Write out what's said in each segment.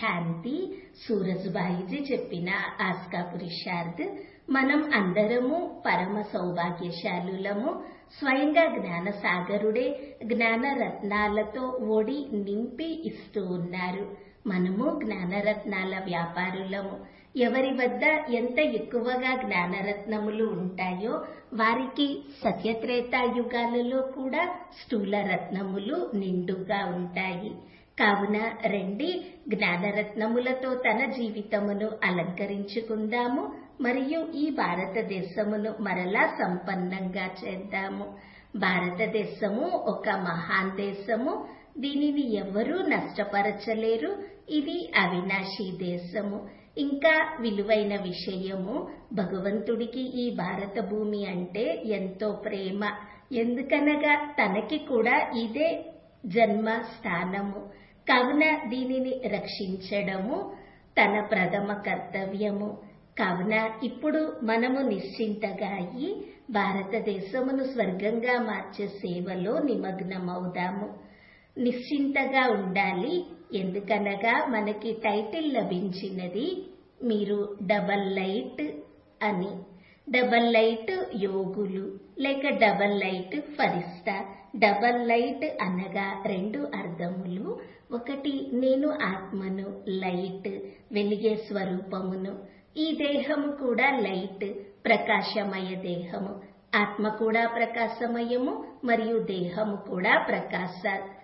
శాంతి సూరజ్బాయిజీ చెప్పిన ఆస్కా పురుషార్థ్ మనం అందరము పరమ సౌభాగ్యశాలులము స్వయంగా జ్ఞాన సాగరుడే జ్ఞాన రత్నాలతో ఒడి నింపి ఇస్తూ ఉన్నారు మనము జ్ఞానరత్నాల వ్యాపారులము ఎవరి వద్ద ఎంత ఎక్కువగా జ్ఞానరత్నములు ఉంటాయో వారికి సత్యత్రేతా యుగాలలో కూడా స్థూల రత్నములు నిండుగా ఉంటాయి కావున రండి జ్ఞానరత్నములతో తన జీవితమును అలంకరించుకుందాము మరియు ఈ భారతదేశమును మరలా సంపన్నంగా చేద్దాము భారతదేశము ఒక మహాన్ దేశము దీనిని ఎవరూ నష్టపరచలేరు ఇది అవినాశీ దేశము ఇంకా విలువైన విషయము భగవంతుడికి ఈ భారత భూమి అంటే ఎంతో ప్రేమ ఎందుకనగా తనకి కూడా ఇదే జన్మ స్థానము కావున దీనిని రక్షించడము తన ప్రథమ కర్తవ్యము కావున ఇప్పుడు మనము నిశ్చింతగా అయి భారతదేశమును స్వర్గంగా మార్చే సేవలో నిమగ్నమవుదాము నిశ్చింతగా ఉండాలి ఎందుకనగా మనకి టైటిల్ లభించినది మీరు డబల్ లైట్ అని డబల్ లైట్ యోగులు లేక డబల్ లైట్ ఫరిస్తా డబల్ లైట్ అనగా రెండు అర్థములు ఒకటి నేను ఆత్మను లైట్ వెలిగే స్వరూపమును ఈ దేహము కూడా లైట్ ప్రకాశమయ దేహము ఆత్మ కూడా ప్రకాశమయము మరియు దేహము కూడా ప్రకాశ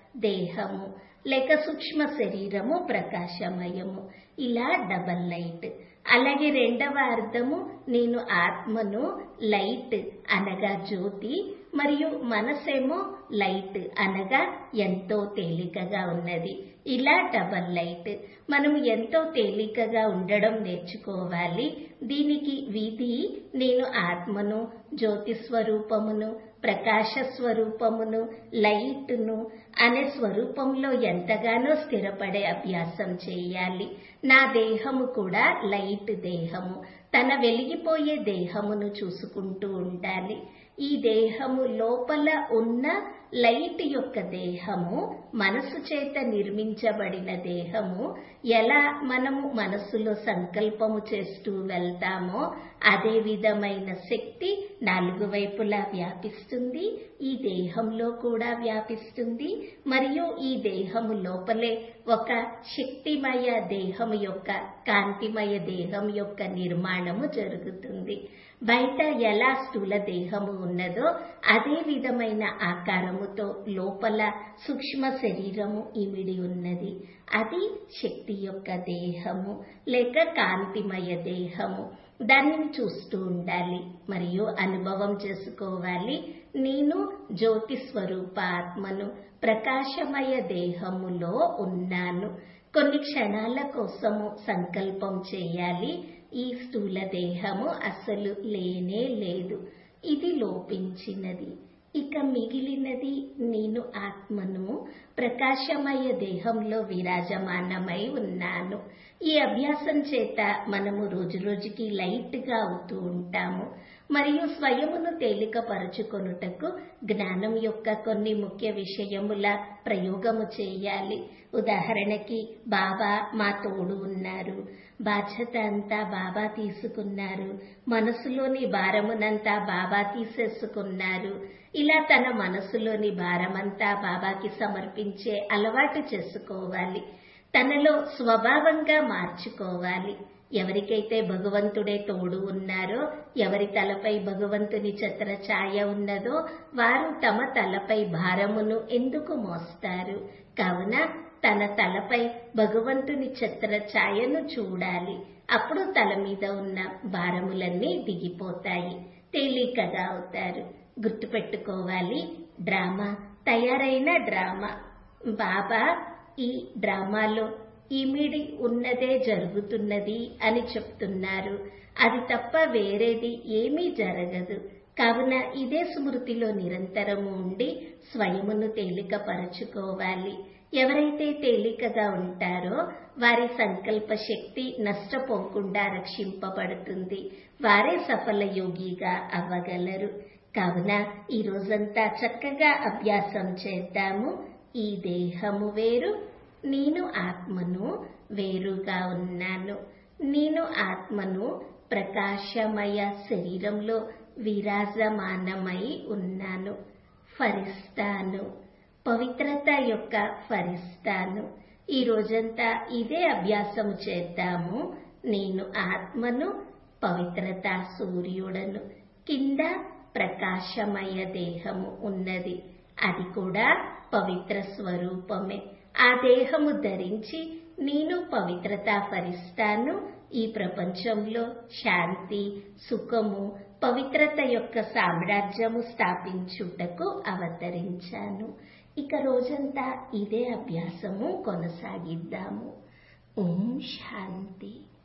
దేహము లేక సూక్ష్మ శరీరము ప్రకాశమయము ఇలా డబల్ లైట్ అలాగే రెండవ అర్థము నేను ఆత్మను లైట్ అనగా జ్యోతి మరియు మనసేమో లైట్ అనగా ఎంతో తేలికగా ఉన్నది ఇలా డబల్ లైట్ మనం ఎంతో తేలికగా ఉండడం నేర్చుకోవాలి దీనికి విధి నేను ఆత్మను జ్యోతి స్వరూపమును ప్రకాశ స్వరూపమును లైట్ను అనే స్వరూపంలో ఎంతగానో స్థిరపడే అభ్యాసం చేయాలి నా దేహము కూడా లైట్ దేహము తన వెలిగిపోయే దేహమును చూసుకుంటూ ఉండాలి ఈ దేహము లోపల ఉన్న లైట్ యొక్క దేహము మనసు చేత నిర్మించబడిన దేహము ఎలా మనము మనసులో సంకల్పము చేస్తూ వెళ్తామో అదే విధమైన శక్తి నాలుగు వైపులా వ్యాపిస్తుంది ఈ దేహంలో కూడా వ్యాపిస్తుంది మరియు ఈ దేహము లోపలే ఒక శక్తిమయ దేహం యొక్క కాంతిమయ దేహం యొక్క నిర్మాణము జరుగుతుంది బయట ఎలా స్థూల దేహము ఉన్నదో అదే విధమైన ఆకారముతో లోపల సూక్ష్మ శరీరము ఇమిడి ఉన్నది అది శక్తి యొక్క దేహము లేక కాంతిమయ దేహము దానిని చూస్తూ ఉండాలి మరియు అనుభవం చేసుకోవాలి నేను జ్యోతి స్వరూప ఆత్మను ప్రకాశమయ దేహములో ఉన్నాను కొన్ని క్షణాల కోసము సంకల్పం చేయాలి ఈ స్థూల దేహము అసలు లేనే లేదు ఇది లోపించినది ఇక మిగిలినది నేను ఆత్మను ప్రకాశమయ దేహంలో విరాజమానమై ఉన్నాను ఈ అభ్యాసం చేత మనము రోజు రోజుకి లైట్ గా అవుతూ ఉంటాము మరియు స్వయమును తేలికపరుచుకొనుటకు జ్ఞానం యొక్క కొన్ని ముఖ్య విషయముల ప్రయోగము చేయాలి ఉదాహరణకి బాబా మా తోడు ఉన్నారు బాధ్యత అంతా బాబా తీసుకున్నారు మనసులోని భారమునంతా బాబా తీసేసుకున్నారు ఇలా తన మనసులోని భారమంతా బాబాకి సమర్పించే అలవాటు చేసుకోవాలి తనలో స్వభావంగా మార్చుకోవాలి ఎవరికైతే భగవంతుడే తోడు ఉన్నారో ఎవరి తలపై భగవంతుని ఛత్ర ఛాయ ఉన్నదో వారు తమ తలపై భారమును ఎందుకు మోస్తారు కావున తన తలపై భగవంతుని ఛత్ర ఛాయను చూడాలి అప్పుడు తల మీద ఉన్న భారములన్నీ దిగిపోతాయి తేలికగా అవుతారు గుర్తుపెట్టుకోవాలి డ్రామా తయారైన డ్రామా బాబా ఈ డ్రామాలో ఇమిడి ఉన్నదే జరుగుతున్నది అని చెప్తున్నారు అది తప్ప వేరేది ఏమీ జరగదు కావున ఇదే స్మృతిలో నిరంతరము ఉండి స్వయమును తేలికపరచుకోవాలి ఎవరైతే తేలికగా ఉంటారో వారి సంకల్ప శక్తి నష్టపోకుండా రక్షింపబడుతుంది వారే సఫల యోగిగా అవ్వగలరు కావున ఈ రోజంతా చక్కగా అభ్యాసం చేద్దాము ఈ దేహము వేరు నేను ఆత్మను వేరుగా ఉన్నాను నేను ఆత్మను ప్రకాశమయ శరీరంలో విరాజమానమై ఉన్నాను ఫరిస్తాను పవిత్రత యొక్క ఫరిస్తాను ఈ రోజంతా ఇదే అభ్యాసము చేద్దాము నేను ఆత్మను పవిత్రత సూర్యుడను కింద ప్రకాశమయ దేహము ఉన్నది అది కూడా పవిత్ర స్వరూపమే ఆ దేహము ధరించి నేను పవిత్రత ఫరిస్తాను ఈ ప్రపంచంలో శాంతి సుఖము పవిత్రత యొక్క సామ్రాజ్యము స్థాపించుటకు అవతరించాను ఇక రోజంతా ఇదే అభ్యాసము కొనసాగిద్దాము ఓం శాంతి